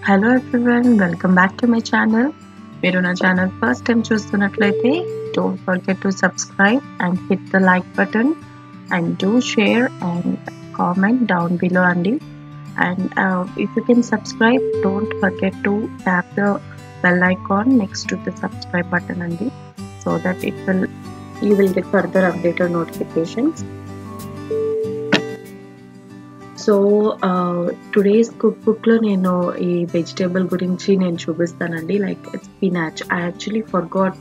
Hello everyone welcome back to my channel మీరు నా channel first time చూస్తున్నట్లయితే don't forget to subscribe and hit the like button and do share and comment down below అండి and if you can subscribe don't forget to tap the bell icon next to the subscribe button అండి so that it will you will get further updated notifications so today's cook బుక్లో నేను ఈ vegetable గురించి నేను చూపిస్తానండి like spinach I actually forgot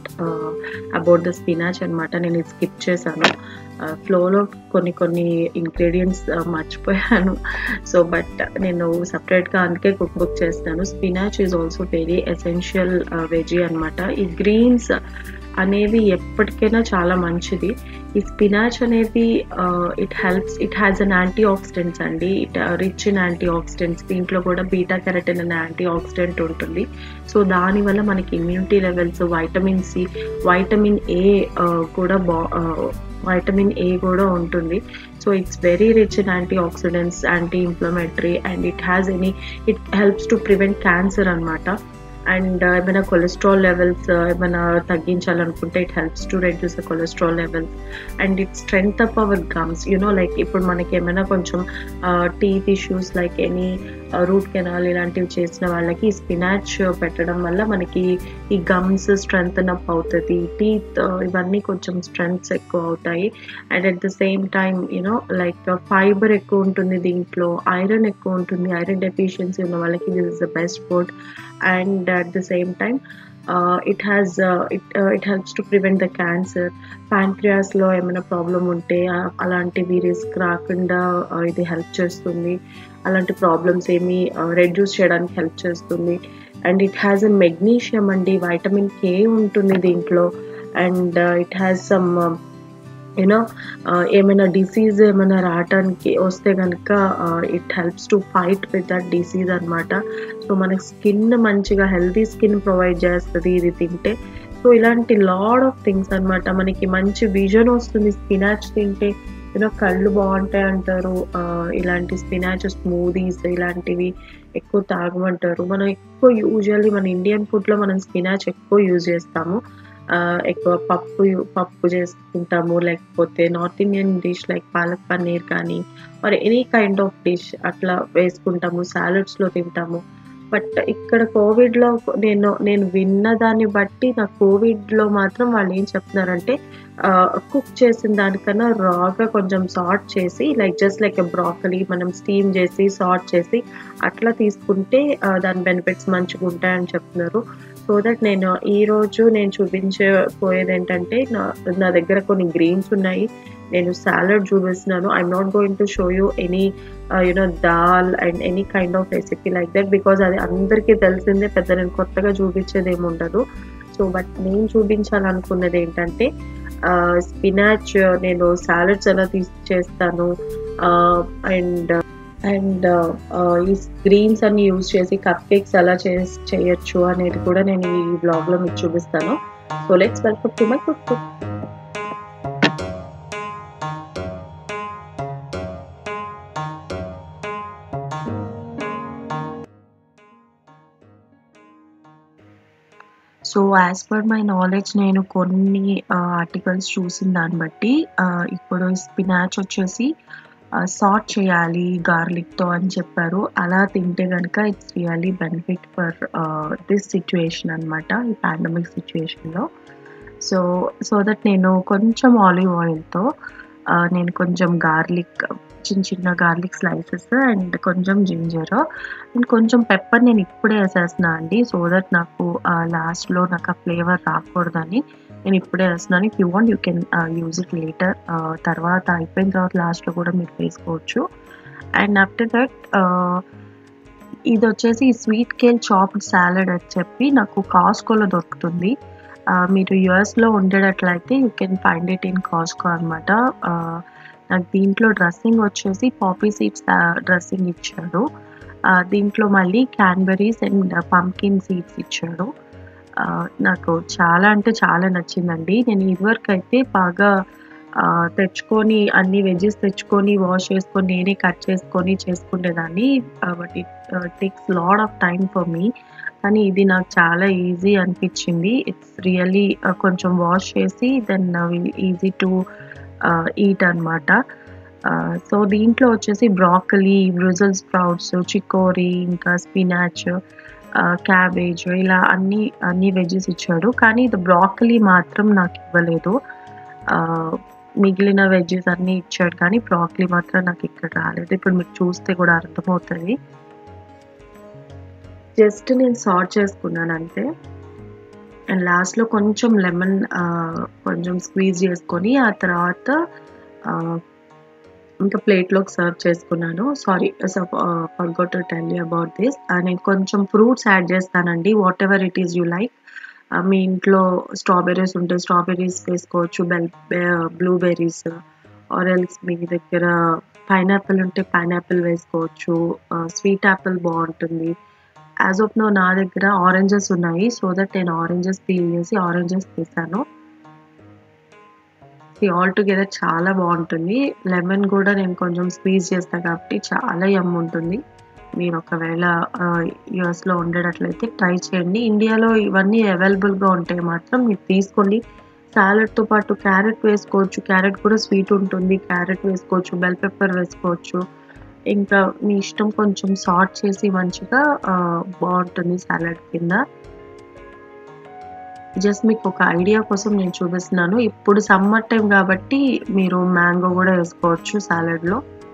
about the spinach అనమాట నేను ఇది స్కిప్ చేశాను ఫ్లోలో కొన్ని కొన్ని ఇంగ్రీడియంట్స్ మర్చిపోయాను సో బట్ నేను సపరేట్గా అందుకే కుక్ బుక్ చేస్తాను spinach is also very essential veggie అనమాట ఈ గ్రీన్స్ అనేవి ఎప్పటికైనా చాలా మంచిది ఈ స్పినాచ్ అనేది it helps it has an antioxidants అండి it rich in antioxidants దీంట్లో కూడా బీటా కెరటిన్ అనే యాంటీ ఆక్సిడెంట్ ఉంటుంది సో దానివల్ల మనకి immunity levels vitamin C vitamin A కూడా బా వైటమిన్ ఏ కూడా ఉంటుంది so it's very rich in antioxidants anti inflammatory and it has any it helps to prevent cancer అనమాట and ఏమైనా కొలెస్ట్రాల్ లెవెల్స్ ఏమైనా తగ్గించాలనుకుంటే it helps to reduce the cholesterol levels and it strength up our gums you know like ఇప్పుడు మనకి ఏమైనా కొంచెం teeth issues like any root canal ఇలాంటివి చేసిన వాళ్ళకి స్పినాచ్ పెట్టడం వల్ల మనకి ఈ గమ్స్ స్ట్రెంగ్త్ అప్ అవుతుంది టీత్ ఇవన్నీ కొంచెం స్ట్రెంగ్త్స్ ఎక్కువ అవుతాయి and at the same time you know like fibre ఎక్కువ ఉంటుంది దీంట్లో ఐరన్ ఎక్కువ ఉంటుంది ఐరన్ డెఫిషియన్సీ ఉన్న వాళ్ళకి this is the best food and at the same time uh, it has uh, it, uh, it helps to prevent the cancer ప్యాంక్రియాస్లో ఏమైనా problem ఉంటే అలాంటివి రిస్క్ రాకుండా ఇది హెల్ప్ చేస్తుంది అలాంటి ప్రాబ్లమ్స్ ఏమి రెడ్యూస్ చేయడానికి హెల్ప్ చేస్తుంది and it has a magnesium అండి వైటమిన్ కే ఉంటుంది దీంట్లో and it has some you know ఏమైనా డిసీజ్ ఏమైనా రావటానికి వస్తే కనుక it helps to fight with that disease అనమాట సో మనకి స్కిన్ మంచిగా హెల్తీ స్కిన్ ప్రొవైడ్ చేస్తుంది ఇది తింటే సో ఇలాంటి లాడ్ ఆఫ్ థింగ్స్ అనమాట మనకి మంచి విజన్ వస్తుంది స్పినాచ్ తింటే యూనో కళ్ళు బాగుంటాయి అంటారు ఇలాంటి స్పినాచ్ స్మూదీస్ ఇలాంటివి ఎక్కువ తాగమంటారు మనం ఎక్కువ యూజువల్లీ మన ఇండియన్ ఫుడ్లో మనం స్పినాచ్ ఎక్కువ యూజ్ చేస్తాము ఎక్కువ పప్పు పప్పు చేసుకుంటాము లేకపోతే north Indian dish like palak paneer కానీ మరి ఎనీ కైండ్ ఆఫ్ డిష్ అట్లా వేసుకుంటాము సాలడ్స్లో తింటాము బట్ ఇక్కడ కోవిడ్లో నేను నేను విన్న దాన్ని బట్టి నా కోవిడ్లో మాత్రం వాళ్ళు ఏం చెప్తున్నారంటే కుక్ చేసిన దానికన్నా రాగా కొంచెం సార్ట్ చేసి లైక్ జస్ట్ లైక్ బ్రాకలీ మనం స్టీమ్ చేసి సార్ట్ చేసి అట్లా తీసుకుంటే దాని బెనిఫిట్స్ మంచిగా ఉంటాయని చెప్తున్నారు సో దట్ నేను ఈరోజు నేను చూపించబోయేది ఏంటంటే నా నా దగ్గర కొన్ని గ్రీన్స్ ఉన్నాయి నేను సాలడ్ చూపిస్తున్నాను I'm not going to show you any you know dal and any kind of recipe like that because అది అందరికీ తెలిసిందే పెద్ద నేను కొత్తగా చూపించేది ఏమి ఉండదు సో బట్ నేను చూపించాలనుకున్నది ఏంటంటే స్పినాచ్ నేను సాలడ్స్ ఎలా తీసి చేస్తాను అండ్ అండ్ ఈ గ్రీన్స్ అన్ని యూజ్ చేసి కప్ కేక్స్ ఎలా చేయొచ్చు అనేది కూడా నేను ఈ బ్లాగ్లో మీకు చూపిస్తాను so let's welcome to my cook book so as per my knowledge నేను కొన్ని ఆర్టికల్స్ చూసిన దాన్ని బట్టి ఇప్పుడు స్పినాచ్ వచ్చేసి సార్ట్ చేయాలి గార్లిక్తో అని చెప్పారు అలా తింటే కనుక it's really benefit for this situation అనమాట ఈ పాండమిక్ సిచ్యువేషన్లో సో సో దట్ నేను కొంచెం ఆలివ్ ఆయిల్తో నేను కొంచెం గార్లిక్ చిన్న చిన్న గార్లిక్ స్లైసెస్ అండ్ కొంచెం జింజర్ అండ్ కొంచెం పెప్పర్ నేను ఇప్పుడే వేసేస్తున్నా అండి సో దట్ నాకు లాస్ట్లో నాకు ఆ ఫ్లేవర్ రాకూడదని నేను ఇప్పుడే వేస్తున్నాను if you want you can use it later తర్వాత అయిపోయిన తర్వాత లాస్ట్లో కూడా మీరు వేసుకోవచ్చు అండ్ ఆఫ్టర్ దట్ ఇది వచ్చేసి స్వీట్ కేల్ చాప్డ్ సాలడ్ అని చెప్పి నాకు కాస్కోలో దొరుకుతుంది మీరు యుఎస్లో ఉండేటట్లయితే you can find it in Costco అనమాట నాకు దీంట్లో డ్రెస్సింగ్ వచ్చేసి పాపీ సీడ్స్ డ్రెస్సింగ్ ఇచ్చాడు దీంట్లో మళ్ళీ క్యాన్బెరీస్ అండ్ పంకిన్ సీడ్స్ ఇచ్చాడు నాకు చాలా అంటే చాలా నచ్చిందండి నేను ఇదివరకు అయితే బాగా తెచ్చుకొని అన్ని వెజ్జెస్ తెచ్చుకొని వాష్ చేసుకొని నేనే కట్ చేసుకొని చేసుకునేదాన్ని but it takes lot of time for me కానీ ఇది నాకు చాలా ఈజీ అనిపించింది ఇట్స్ రియల్లీ కొంచెం వాష్ చేసి దెన్ ఈజీ టు ఈట్ అనమాట సో దీంట్లో వచ్చేసి బ్రాకలీ బ్రుజల్ స్ప్రౌట్స్ చికోరీ ఇంకా స్పినాచ్ క్యాబేజ్ ఇలా అన్ని అన్ని వెజ్జెస్ ఇచ్చాడు కానీ ఇది బ్రాకలీ మాత్రం నాకు ఇవ్వలేదు మిగిలిన వెజ్జెస్ అన్నీ ఇచ్చాడు కానీ బ్రాకలీ మాత్రం నాకు ఇక్కడ రాలేదు ఇప్పుడు మీకు చూస్తే కూడా అర్థమవుతుంది జస్ట్ నేను సార్ట్ చేసుకున్నాను అంతే అండ్ లాస్ట్లో కొంచెం లెమన్ కొంచెం స్క్వీజ్ చేసుకొని ఆ తర్వాత ఇంకా ప్లేట్లోకి సర్వ్ చేసుకున్నాను sorry forgot to tell you about this నేను కొంచెం ఫ్రూట్స్ యాడ్ చేస్తానండి whatever it is you like మీ ఇంట్లో స్ట్రాబెర్రీస్ ఉంటే స్ట్రాబెర్రీస్ వేసుకోవచ్చు బెల్ బ్లూబెర్రీస్ ఆర్ ఎల్స్ మీ దగ్గర పైనాపిల్ ఉంటే పైనాపిల్ వేసుకోవచ్చు స్వీట్ యాపిల్ బాగుంటుంది యాజ్ ఆఫ్ నో నా దగ్గర ఆరెంజెస్ ఉన్నాయి సో దట్ నేను ఆరెంజెస్ పీల్ చేసి ఆరెంజెస్ తీసాను ఆల్ టుగెదర్ చాలా బాగుంటుంది లెమన్ కూడా నేను కొంచెం స్క్వీజ్ చేస్తాను కాబట్టి చాలా యమ్ ఉంటుంది మీరు ఒకవేళ యుఎస్లో ఉండేటట్లయితే ట్రై చేయండి ఇండియాలో ఇవన్నీ అవైలబుల్గా ఉంటాయి మాత్రం మీరు తీసుకోండి సాలడ్తో పాటు క్యారెట్ వేసుకోవచ్చు క్యారెట్ కూడా స్వీట్ ఉంటుంది క్యారెట్ వేసుకోవచ్చు బెల్ పెప్పర్ వేసుకోవచ్చు ఇంకా మీ ఇష్టం కొంచెం సార్ట్ చేసి మంచిగా బాగుంటుంది సాలడ్ కింద జస్ట్ మీకు ఒక ఐడియా కోసం నేను చూపిస్తున్నాను ఇప్పుడు సమ్మర్ టైం కాబట్టి మీరు మ్యాంగో కూడా వేసుకోవచ్చు సాలడ్లో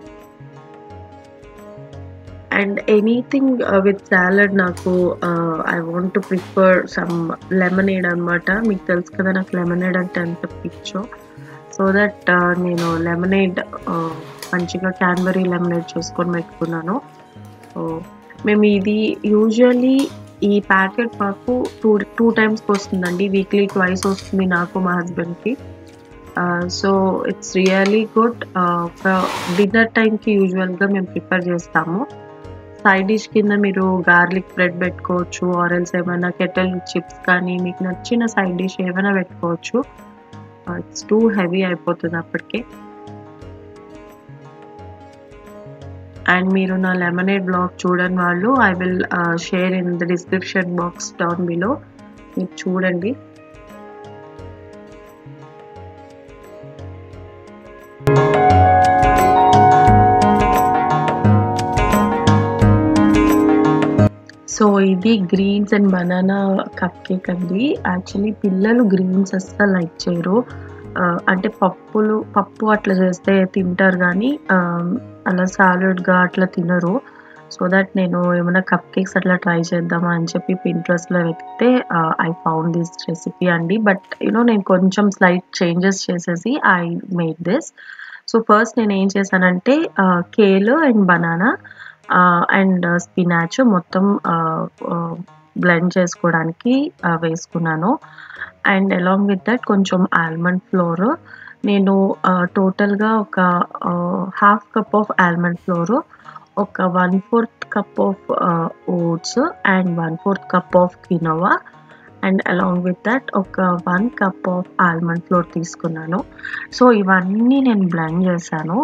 అండ్ ఎనీథింగ్ విత్ సాలడ్ నాకు I want to prefer some lemonade అనమాట మీకు తెలుసు కదా నాకు లెమనేడ్ అంటే ఎంత పిచ్చో సో దట్ నేను లెమనేడ్ మంచిగా క్యాన్బరీ లెమనేడ్ చేసుకొని పెట్టుకున్నాను సో మేము ఇది యూజువలీ ఈ ప్యాకెట్ మాకు టూ టూ టైమ్స్కి వస్తుందండి వీక్లీ ట్వైస్ వస్తుంది నాకు మా హస్బెండ్కి సో ఇట్స్ రియలీ గుడ్ ఒక డిన్నర్ టైంకి యూజువల్గా మేము ప్రిపేర్ చేస్తాము సైడ్ డిష్ కింద మీరు గార్లిక్ బ్రెడ్ పెట్టుకోవచ్చు ఆరెల్స్ ఏమైనా కెటల్ చిప్స్ కానీ మీకు నచ్చిన సైడ్ డిష్ ఏమైనా పెట్టుకోవచ్చు ఇట్స్ టూ హెవీ అయిపోతుంది అప్పటికే అండ్ మీరు నా లెమనేడ్ బ్లాగ్ చూడని వాళ్ళు I will share in the description box down below మీరు చూడండి సో ఇది greens and banana cupcake అండి యాక్చువల్లీ పిల్లలు గ్రీన్స్ అస్సలు లైక్ చేయరు అంటే పప్పులు పప్పు అట్లా చేస్తే తింటారు కానీ అలా సాలడ్గా అట్లా తినరు సో దట్ నేను ఏమైనా కప్ కేక్స్ అట్లా ట్రై చేద్దామా అని చెప్పి పింట్రెస్ట్లో వెతికితే ఐ ఫౌండ్ దిస్ రెసిపీ అండి బట్ యూనో నేను కొంచెం స్లైట్ చేంజెస్ చేసేసి I made this so first నేను ఏం చేశానంటే kale and banana and spinach మొత్తం బ్లెండ్ చేసుకోవడానికి వేసుకున్నాను అండ్ అలాంగ్ విత్ దట్ కొంచెం ఆల్మండ్ ఫ్లోర్ నేను టోటల్గా ఒక half cup of almond flour ఒక one fourth cup of oats and one fourth cup of quinoa and along with that ఒక one cup of almond floor తీసుకున్నాను so ఇవన్నీ నేను blend చేశాను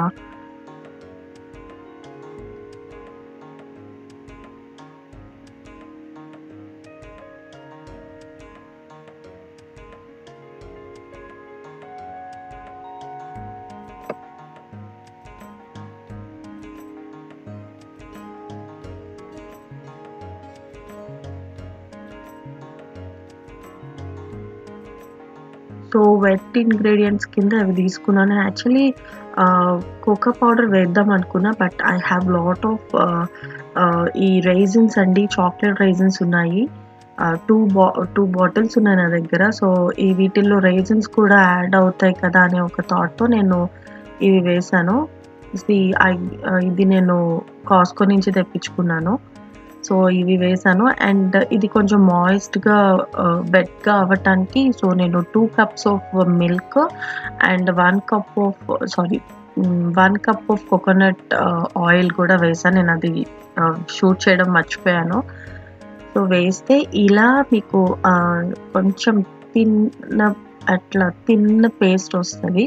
సో వెట్ ఇంగ్రీడియంట్స్ కింద అవి తీసుకున్నాను యాక్చువల్లీ కోకా పౌడర్ వేద్దాం అనుకున్నా but I have lot of ఈ రైజిన్స్ అండి చాక్లెట్ రైజిన్స్ ఉన్నాయి టూ బా టూ బాటిల్స్ ఉన్నాయి నా దగ్గర సో ఈ వీటిల్లో రైజిన్స్ కూడా యాడ్ అవుతాయి కదా అనే ఒక థాట్తో నేను ఇవి వేసాను ఇది నేను కాస్కో నుంచి తెప్పించుకున్నాను సో ఇవి వేసాను అండ్ ఇది కొంచెం మాయిస్ట్గా బెడ్గా అవ్వటానికి సో నేను two cups of milk and one cup of sorry one cup of coconut oil కూడా వేసాను నేను అది షూట్ చేయడం మర్చిపోయాను సో వేస్తే ఇలా మీకు కొంచెం తిన్న అట్లా తిన్న పేస్ట్ వస్తుంది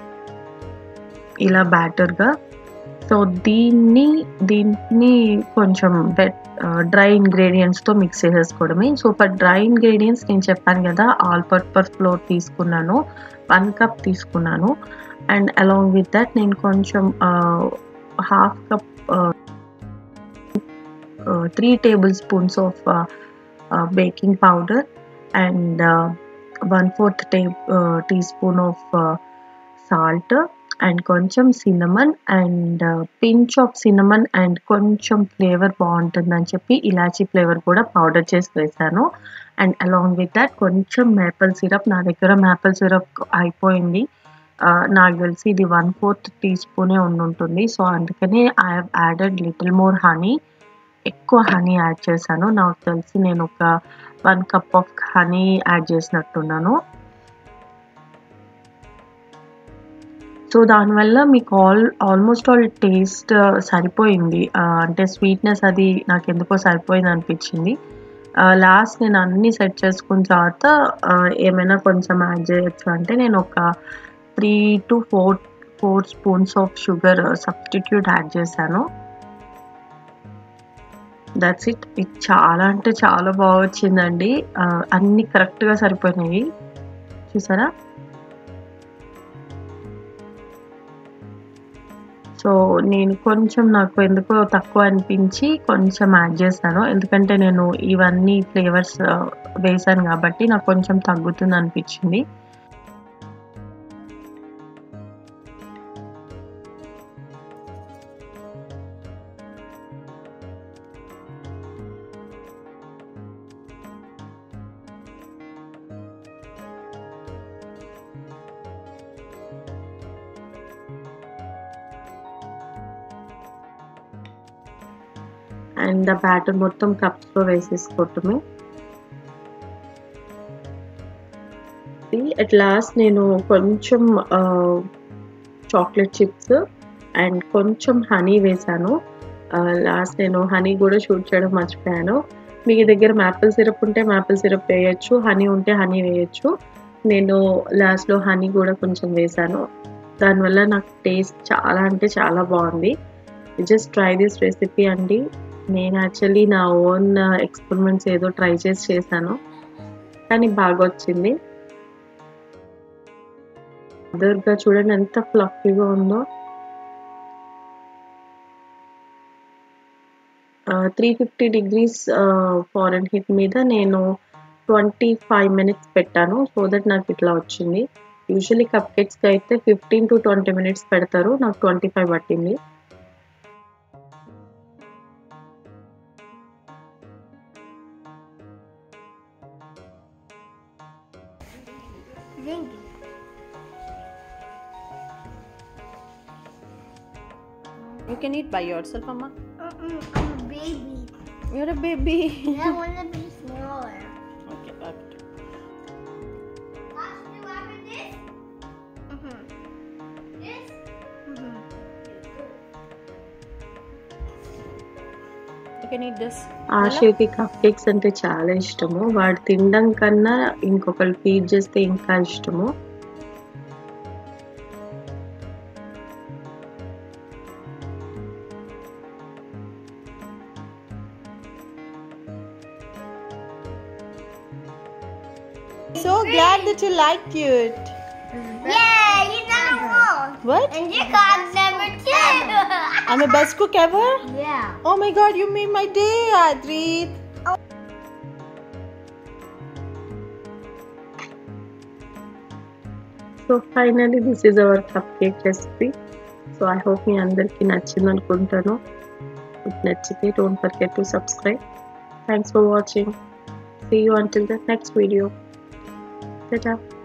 ఇలా బ్యాటర్గా సో దీన్ని దీన్ని కొంచెం వెట్ డ్రై ఇంగ్రీడియంట్స్తో మిక్స్ చేసేసుకోవడమే సో ఫర్ డ్రై ఇంగ్రీడియంట్స్ నేను చెప్పాను కదా ఆల్ పర్పస్ ఫ్లోర్ తీసుకున్నాను వన్ కప్ తీసుకున్నాను అండ్ అలాంగ్ విత్ దట్ నేను కొంచెం half cup three tablespoons of baking powder and one fourth టే teaspoon of salt and కొంచెం cinnamon and pinch of cinnamon and కొంచెం flavour బాగుంటుందని చెప్పి ఇలాచీ flavour కూడా పౌడర్ చేసి వేసాను అండ్ అలాంగ్ విత్ దట్ కొంచెం మేపల్ సిరప్ నా దగ్గర మేపల్ సిరప్ అయిపోయింది నాకు తెలిసి ఇది వన్ ఫోర్త్ టీ స్పూనే ఉంటుంది సో అందుకని I have added little more honey ఎక్కువ హనీ యాడ్ చేశాను నాకు తెలిసి నేను ఒక one cup of honey add చేసినట్టున్నాను సో దానివల్ల మీకు ఆల్ ఆల్మోస్ట్ ఆల్ టేస్ట్ సరిపోయింది అంటే స్వీట్నెస్ అది నాకు ఎందుకో సరిపోయింది అనిపించింది లాస్ట్ నేను అన్నీ సెట్ చేసుకున్న తర్వాత ఏమైనా కొంచెం యాడ్ చేయొచ్చు అంటే నేను ఒక three to four four spoons of sugar substitute add చేశాను దట్స్ ఇట్ ఇది చాలా అంటే చాలా బాగా వచ్చిందండి అన్నీ కరెక్ట్గా సరిపోయినాయి చూసారా సో నేను కొంచెం నాకు ఎందుకో తక్కువ అనిపించి కొంచెం యాడ్ చేశాను ఎందుకంటే నేను ఇవన్నీ ఫ్లేవర్స్ వేసాను కాబట్టి నాకు కొంచెం తగ్గుతుంది అనిపించింది అండ్ ఆ బ్యాటర్ మొత్తం కప్స్లో వేసేసుకోవటమే అట్ లాస్ట్ నేను కొంచెం చాక్లెట్ చిప్స్ అండ్ కొంచెం హనీ వేసాను లాస్ట్ నేను హనీ కూడా షూట్ చేయడం మర్చిపోయాను మీ దగ్గర మ్యాపిల్ సిరప్ ఉంటే మ్యాపిల్ సిరప్ వేయచ్చు హనీ ఉంటే హనీ వేయచ్చు నేను లాస్ట్లో హనీ కూడా కొంచెం వేసాను దానివల్ల నాకు టేస్ట్ చాలా అంటే చాలా బాగుంది జస్ట్ ట్రై దిస్ రెసిపీ అండి నేను యాక్చువల్లీ నా ఓన్ ఎక్స్పెరిమెంట్స్ ఏదో ట్రై చేసి చేశాను కానీ బాగా వచ్చింది అదర్గా చూడండి ఎంత ఫ్లఫీగా ఉందో three fifty degrees Fahrenheit మీద నేను ట్వంటీ ఫైవ్ మినిట్స్ పెట్టాను సో దట్ నాకు ఇట్లా వచ్చింది యూజువలీ కప్ కేక్స్కి అయితే ఫిఫ్టీన్ టు ట్వంటీ మినిట్స్ పెడతారు నాకు ట్వంటీ ఫైవ్ పట్టింది Thank you. You can eat by yourself, Amma. Mm-mm, I'm a baby. You're a baby. I want to be smaller. okay, okay. Watch, do I with this? Mm-hmm. This? Mm-hmm. You can eat this. ఆశయకి cupcakes అంటే చాలా ఇష్టము వాడు తినడం కన్నా ఇంకొకరు feed చేస్తే ఇంకా ఇష్టము So glad that you liked it. Yeah, you number one. What? And you got number two. I'm a best cook ever? yeah. Oh my god, you made my day, Adrit. So finally this is our cupcake recipe so I hope మీ అందరికీ నచ్చింది అనుకుంటాను మీకు నచ్చితే don't forget to subscribe thanks for watching see you until the next video Ta-ta.